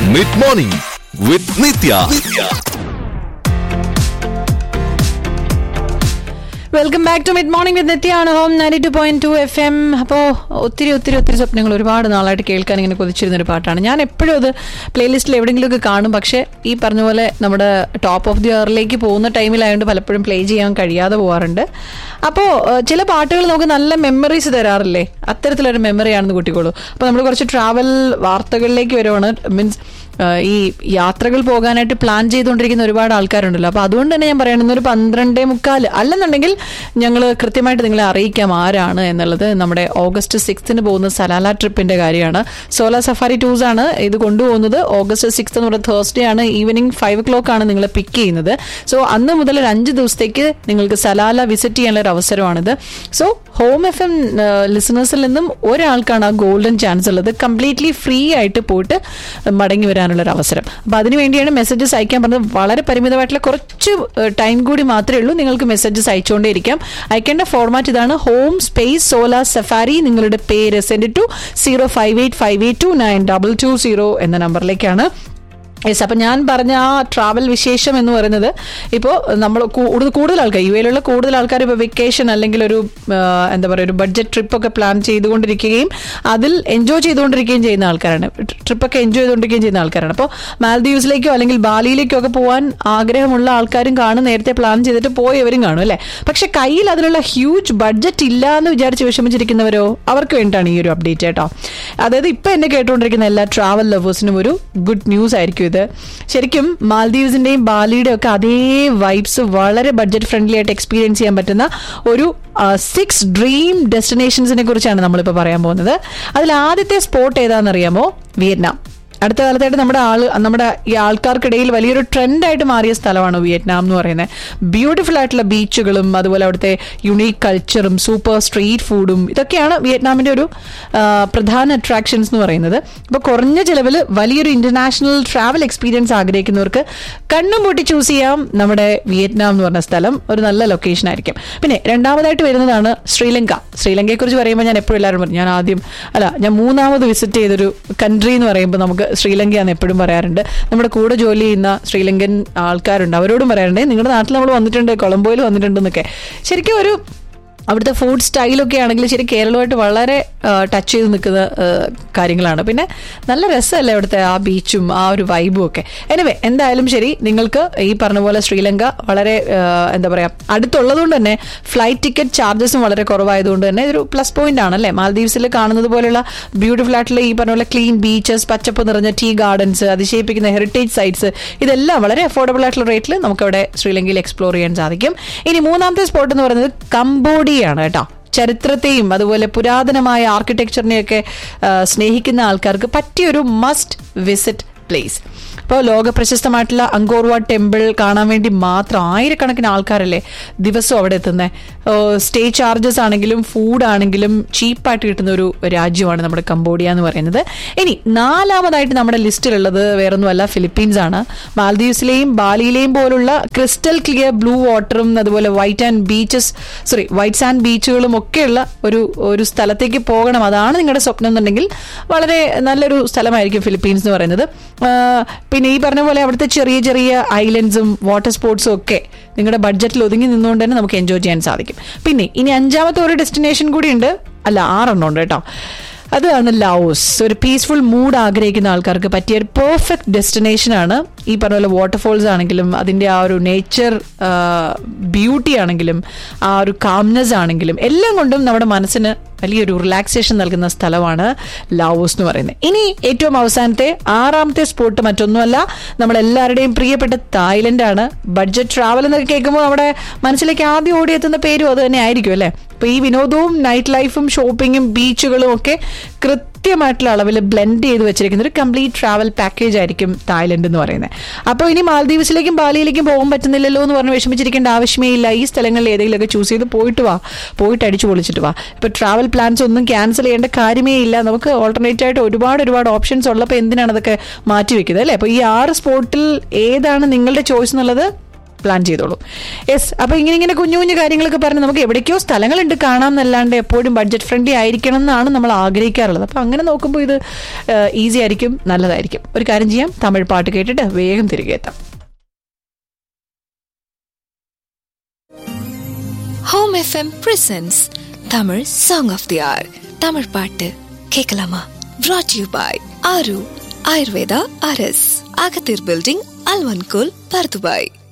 mid morning with Nithya welcome back to mid morning with നിത്യാണ് home ninety two point two F M അപ്പോൾ ഒത്തിരി ഒത്തിരി ഒത്തിരി സ്വപ്നങ്ങൾ ഒരുപാട് നാളായിട്ട് കേൾക്കാൻ ഇങ്ങനെ കൊതിച്ചിരുന്ന ഒരു പാട്ടാണ് ഞാൻ എപ്പോഴും അത് പ്ലേലിസ്റ്റിൽ എവിടെയെങ്കിലുമൊക്കെ കാണും പക്ഷേ ഈ പറഞ്ഞ പോലെ നമ്മുടെ ടോപ്പ് ഓഫ് ദി ഇയറിലേക്ക് പോകുന്ന ടൈമിലായതുകൊണ്ട് പലപ്പോഴും പ്ലേ ചെയ്യാൻ കഴിയാതെ പോകാറുണ്ട് അപ്പോൾ ചില പാട്ടുകൾ നമുക്ക് നല്ല മെമ്മറീസ് തരാറില്ലേ അത്തരത്തിലൊരു മെമ്മറിയാണെന്ന് കൂട്ടിക്കോളൂ അപ്പോൾ നമ്മൾ കുറച്ച് ട്രാവൽ വാർത്തകളിലേക്ക് വരുവാണ് മീൻസ് ഈ യാത്രകൾ പോകാനായിട്ട് പ്ലാൻ ചെയ്തുകൊണ്ടിരിക്കുന്ന ഒരുപാട് ആൾക്കാരുണ്ടല്ലോ അപ്പോൾ അതുകൊണ്ട് തന്നെ ഞാൻ പറയുന്നത് ഒരു പന്ത്രണ്ടേ മുക്കാൽ അല്ലെന്നുണ്ടെങ്കിൽ ഞങ്ങൾ കൃത്യമായിട്ട് നിങ്ങളെ അറിയിക്കാം ആരാണ് എന്നുള്ളത് നമ്മുടെ ഓഗസ്റ്റ് സിക്സ്ത്തിന് പോകുന്ന സലാല ട്രിപ്പിന്റെ കാര്യമാണ് സോലാ സഫാരി ടൂർസ് ആണ് ഇത് കൊണ്ടുപോകുന്നത് ഓഗസ്റ്റ് സിക്സ് എന്ന് പറയുന്നത് തേഴ്സ്ഡേ ആണ് ഈവനിങ് ഫൈവ് ഒ ക്ലോക്ക് ആണ് നിങ്ങളെ പിക്ക് ചെയ്യുന്നത് സോ അന്ന് മുതൽ ഒരു അഞ്ച് ദിവസത്തേക്ക് നിങ്ങൾക്ക് സലാല വിസിറ്റ് ചെയ്യാനുള്ള ഒരു അവസരമാണിത് സോ ഹോം എഫ് എം ലിസണേഴ്സിൽ നിന്നും ഒരാൾക്കാണ് ആ ഗോൾഡൻ ചാൻസ് ഉള്ളത് കംപ്ലീറ്റ്ലി ഫ്രീ ആയിട്ട് പോയിട്ട് മടങ്ങി വരാനുള്ള ഒരു അവസരം അപ്പൊ അതിനുവേണ്ടിയാണ് മെസ്സേജസ് അയക്കാൻ പറഞ്ഞത് വളരെ പരിമിതമായിട്ടുള്ള കുറച്ച് ടൈം കൂടി മാത്രമേ ഉള്ളൂ നിങ്ങൾക്ക് മെസ്സേജസ് അയച്ചുകൊണ്ടേയിരിക്കാം അയക്കേണ്ട ഫോർമാറ്റ് ഇതാണ് ഹോം സ്പേസ് സോലാർ സഫാരി നിങ്ങളുടെ പേര് send to zero five eight five eight two nine double two zero എന്ന നമ്പറിലേക്കാണ് യെസ് അപ്പം ഞാൻ പറഞ്ഞ ആ ട്രാവൽ വിശേഷം എന്ന് പറയുന്നത് ഇപ്പോൾ നമ്മൾ കൂടുതൽ കൂടുതൽ ആൾക്കാർ യു എയിലുള്ള കൂടുതൽ ആൾക്കാർ ഇപ്പോൾ വെക്കേഷൻ അല്ലെങ്കിൽ ഒരു ആ, എന്താ പറയുക ഒരു ബഡ്ജറ്റ് ട്രിപ്പൊക്കെ പ്ലാൻ ചെയ്തുകൊണ്ടിരിക്കുകയും അതിൽ എൻജോയ് ചെയ്തുകൊണ്ടിരിക്കുകയും ചെയ്യുന്ന ആൾക്കാരാണ് ട്രിപ്പൊക്കെ എൻജോയ് ചെയ്തുകൊണ്ടിരിക്കുകയും ചെയ്യുന്ന ആൾക്കാരാണ് അപ്പോൾ മാൽദീവ്സിലേക്കോ അല്ലെങ്കിൽ ബാലിയിലേക്കോ ഒക്കെ പോകാൻ ആഗ്രഹമുള്ള ആൾക്കാരും കാണും നേരത്തെ പ്ലാൻ ചെയ്തിട്ട് പോയവരും കാണും അല്ലേ പക്ഷെ കയ്യിൽ അതിനുള്ള ഹ്യൂജ് ബഡ്ജറ്റ് ഇല്ല എന്ന് വിചാരിച്ച് വിഷമിച്ചിരിക്കുന്നവരോ അവർക്ക് വേണ്ടിയിട്ടാണ് ഈ ഒരു അപ്ഡേറ്റ് കേട്ടോ അതായത് ഇപ്പം എന്നെ കേട്ടുകൊണ്ടിരിക്കുന്ന എല്ലാ ട്രാവൽ ലവേഴ്സിനും ഒരു ഗുഡ് ന്യൂസ് ആയിരിക്കും ഇത് ശരിക്കും മാൽദീവ്സിന്റെയും ബാലിയുടെ ഒക്കെ അതേ വൈബ്സ് വളരെ ബഡ്ജറ്റ് ഫ്രണ്ട്ലി ആയിട്ട് എക്സ്പീരിയൻസ് ചെയ്യാൻ പറ്റുന്ന ഒരു സിക്സ് ഡ്രീം ഡെസ്റ്റിനേഷൻസിനെ കുറിച്ചാണ് നമ്മളിപ്പോൾ പറയാൻ പോകുന്നത് അതിൽ ആദ്യത്തെ സ്പോട്ട് ഏതാണെന്നറിയാമോ വിയറ്റ്നാം അടുത്ത കാലത്തായിട്ട് നമ്മുടെ ആള് നമ്മുടെ ഈ ആൾക്കാർക്കിടയിൽ വലിയൊരു ട്രെൻഡായിട്ട് മാറിയ സ്ഥലമാണ് വിയറ്റ്നാം എന്ന് പറയുന്നത് ബ്യൂട്ടിഫുൾ ആയിട്ടുള്ള ബീച്ചുകളും അതുപോലെ അവിടുത്തെ യുണീക്ക് കൾച്ചറും സൂപ്പർ സ്ട്രീറ്റ് ഫുഡും ഇതൊക്കെയാണ് വിയറ്റ്നാമിന്റെ ഒരു ആ, പ്രധാന അട്രാക്ഷൻസ് എന്ന് പറയുന്നത് അപ്പോൾ കുറഞ്ഞ ചിലവിൽ വലിയൊരു ഇന്റർനാഷണൽ ട്രാവൽ എക്സ്പീരിയൻസ് ആഗ്രഹിക്കുന്നവർക്ക് കണ്ണും പൂട്ടി ചൂസ് ചെയ്യാം നമ്മുടെ വിയറ്റ്നാം എന്ന് പറഞ്ഞ സ്ഥലം ഒരു നല്ല ലൊക്കേഷൻ ആയിരിക്കും പിന്നെ രണ്ടാമതായിട്ട് വരുന്നതാണ് ശ്രീലങ്ക ശ്രീലങ്കയെക്കുറിച്ച് പറയുമ്പോൾ ഞാൻ എപ്പോഴും എല്ലാവരും പറയും ഞാൻ ആദ്യം അല്ല ഞാൻ മൂന്നാമത് വിസിറ്റ് ചെയ്തൊരു കൺട്രി എന്ന് പറയുമ്പോൾ നമുക്ക് ശ്രീലങ്കയാന്ന് എപ്പോഴും പറയാറുണ്ട് നമ്മുടെ കൂടെ ജോലി ചെയ്യുന്ന ശ്രീലങ്കൻ ആൾക്കാരുണ്ട് അവരോടും പറയാറുണ്ട് നിങ്ങളുടെ നാട്ടിൽ നമ്മൾ വന്നിട്ടുണ്ട് കൊളംബോയിൽ വന്നിട്ടുണ്ടെന്നൊക്കെ ശരിക്കും ഒരു അവിടുത്തെ ഫുഡ് സ്റ്റൈലൊക്കെ ആണെങ്കിൽ ശരി കേരളമായിട്ട് വളരെ ടച്ച് ചെയ്ത് നിൽക്കുന്ന ആ, കാര്യങ്ങളാണ് പിന്നെ നല്ല രസമല്ലേ അവിടുത്തെ ആ ബീച്ചും ആ ഒരു വൈബും ഒക്കെ എനിവേ എന്തായാലും ശരി നിങ്ങൾക്ക് ഈ പറഞ്ഞ പോലെ ശ്രീലങ്ക വളരെ ആ, എന്താ പറയുക അടുത്തുള്ളതുകൊണ്ട് തന്നെ ഫ്ലൈറ്റ് ടിക്കറ്റ് ചാർജസും വളരെ കുറവായതുകൊണ്ട് തന്നെ ഇതൊരു പ്ലസ് പോയിന്റ് ആണ് അല്ലേ മാൽദീവ്സിൽ കാണുന്നത് പോലെയുള്ള ബ്യൂട്ടിഫുൾ ആയിട്ടുള്ള ഈ പറഞ്ഞ പോലെ ക്ലീൻ ബീച്ചസ് പച്ചപ്പ് നിറഞ്ഞ ടീ ഗാർഡൻസ് അതിശയിപ്പിക്കുന്ന ഹെറിറ്റേജ് സൈറ്റ്സ് ഇതെല്ലാം വളരെ അഫോർഡബിൾ ആയിട്ടുള്ള റേറ്റിൽ നമുക്കവിടെ ശ്രീലങ്കയിൽ എക്സ്പ്ലോർ ചെയ്യാൻ സാധിക്കും ഇനി മൂന്നാമത്തെ സ്പോട്ട് എന്ന് പറയുന്നത് കംബോഡിയാണ് കേട്ടോ ചരിത്രത്തെയും അതുപോലെ പുരാതനമായ ആർക്കിടെക്ചറിനെയൊക്കെ ആ, സ്നേഹിക്കുന്ന ആൾക്കാർക്ക് പറ്റിയൊരു മസ്റ്റ് വിസിറ്റ് പ്ലേസ് ഇപ്പോൾ ലോക പ്രശസ്തമായിട്ടുള്ള അങ്കോർവാഡ് ടെമ്പിൾ കാണാൻ വേണ്ടി മാത്രം ആയിരക്കണക്കിന് ആൾക്കാരല്ലേ ദിവസവും അവിടെ എത്തുന്നത് സ്റ്റേ ചാർജസ് ആണെങ്കിലും ഫുഡ് ആണെങ്കിലും ചീപ്പായിട്ട് കിട്ടുന്ന ഒരു രാജ്യമാണ് നമ്മുടെ കംബോഡിയ എന്ന് പറയുന്നത് ഇനി നാലാമതായിട്ട് നമ്മുടെ ലിസ്റ്റിലുള്ളത് വേറൊന്നുമല്ല ഫിലിപ്പീൻസ് ആണ് മാൽദീവ്സിലെയും ബാലിയിലെയും പോലുള്ള ക്രിസ്റ്റൽ ക്ലിയർ ബ്ലൂ വാട്ടറും അതുപോലെ white and beaches sorry white sand ബീച്ചുകളും ഒക്കെയുള്ള ഒരു ഒരു സ്ഥലത്തേക്ക് പോകണം അതാണ് നിങ്ങളുടെ സ്വപ്നം എന്നുണ്ടെങ്കിൽ വളരെ നല്ലൊരു സ്ഥലമായിരിക്കും ഫിലിപ്പീൻസ് എന്ന് പറയുന്നത് ആ, പിന്നെ ഈ പറഞ്ഞ പോലെ അവിടുത്തെ ചെറിയ ചെറിയ ഐലൻഡ്സും വാട്ടർ സ്പോർട്സും ഒക്കെ നിങ്ങളുടെ ബഡ്ജറ്റിൽ ഒതുങ്ങി നിന്നുകൊണ്ട് തന്നെ നമുക്ക് എൻജോയ് ചെയ്യാൻ സാധിക്കും പിന്നെ ഇനി അഞ്ചാമത്തെ ഒരു ഡെസ്റ്റിനേഷൻ കൂടി ഉണ്ട് അല്ല ആറെണ്ണം ഉണ്ട് കേട്ടോ അതാണ് ലാവോസ് ഒരു പീസ്ഫുൾ മൂഡ് ആഗ്രഹിക്കുന്ന ആൾക്കാർക്ക് പറ്റിയ ഒരു പെർഫെക്റ്റ് ഡെസ്റ്റിനേഷൻ ആണ് ഈ പറഞ്ഞ പോലെ വാട്ടർഫോൾസ് ആണെങ്കിലും അതിൻ്റെ ആ ഒരു നേച്ചർ ബ്യൂട്ടി ആണെങ്കിലും ആ ഒരു കാംനെസ് ആണെങ്കിലും എല്ലാം കൊണ്ടും നമ്മുടെ മനസ്സിന് വലിയൊരു റിലാക്സേഷൻ നൽകുന്ന സ്ഥലമാണ് ലാവോസ് എന്ന് പറയുന്നത് ഇനി ഏറ്റവും അവസാനത്തെ ആറാമത്തെ സ്പോട്ട് മറ്റൊന്നുമല്ല നമ്മളെല്ലാവരുടെയും പ്രിയപ്പെട്ട തായ്ലൻഡ് ആണ് ബഡ്ജറ്റ് ട്രാവൽ എന്നൊക്കെ കേൾക്കുമ്പോൾ നമ്മുടെ മനസ്സിലേക്ക് ആദ്യം ഓടിയെത്തുന്ന പേരും അത് തന്നെ ആയിരിക്കും അല്ലേ അപ്പൊ ഈ വിനോദവും നൈറ്റ് ലൈഫും ഷോപ്പിങ്ങും ബീച്ചുകളും ഒക്കെ കൃത്യമായിട്ടുള്ള അളവിൽ ബ്ലെൻഡ് ചെയ്ത് വെച്ചിരിക്കുന്ന ഒരു കംപ്ലീറ്റ് ട്രാവൽ പാക്കേജ് ആയിരിക്കും തായ്ലൻഡ് എന്ന് പറയുന്നത് അപ്പോൾ ഇനി മാൽദീവ്സിലേക്കും ബാലിയിലേക്കും പോകാൻ പറ്റുന്നില്ലല്ലോ എന്ന് പറഞ്ഞ് വിഷമിച്ചിരിക്കേണ്ട ആവശ്യമേ ഇല്ല ഈ സ്ഥലങ്ങളിൽ ഏതെങ്കിലുമൊക്കെ ചൂസ് ചെയ്ത് പോയിട്ട് വാ പോയിട്ട് അടിച്ചു പൊളിച്ചിട്ട് വാ ഇപ്പൊ ട്രാവൽ പ്ലാൻസ് ഒന്നും ക്യാൻസൽ ചെയ്യേണ്ട കാര്യമേ ഇല്ല നമുക്ക് ഓൾട്ടർനേറ്റ് ആയിട്ട് ഒരുപാട് ഒരുപാട് ഓപ്ഷൻസ് ഉള്ളപ്പോൾ എന്തിനാണ് അതൊക്കെ മാറ്റി വെക്കുന്നത് അല്ലേ അപ്പോൾ ഈ ആറ് സ്പോട്ടിൽ ഏതാണ് നിങ്ങളുടെ ചോയ്സ് എന്നുള്ളത് പ്ലാൻ ചെയ്തോളൂ യെസ് അപ്പോൾ ഇങ്ങനെ ഇങ്ങനെ കുഞ്ഞു കുഞ്ഞു കാര്യങ്ങളൊക്കെ പറഞ്ഞ് നമുക്ക് എവിടേക്കോ സ്ഥലങ്ങളുണ്ട് കാണാം എന്നല്ലാണ്ട് എപ്പോഴും ബഡ്ജറ്റ് ഫ്രണ്ട്ലി ആയിരിക്കണം എന്നാണ് നമ്മൾ ആഗ്രഹിക്കാറുള്ളത് അപ്പോൾ അങ്ങനെ നോക്കുമ്പോൾ ഇത് ഈസി ആയിരിക്കും നല്ലതായിരിക്കും ഒരു കാര്യം ചെയ്യാം തമിഴ് പാട്ട് കേട്ടിട്ട് വേഗം തിരികെ എത്താം home FM presents Tamil song of the hour Tamil பாட்டு கேட்கலாமா brought யூ பாய் ஆரு ஆயுர்வேதா அரஸ் அகத்தீர் பில்டிங் அல்வன்கோல் பர்துபாய்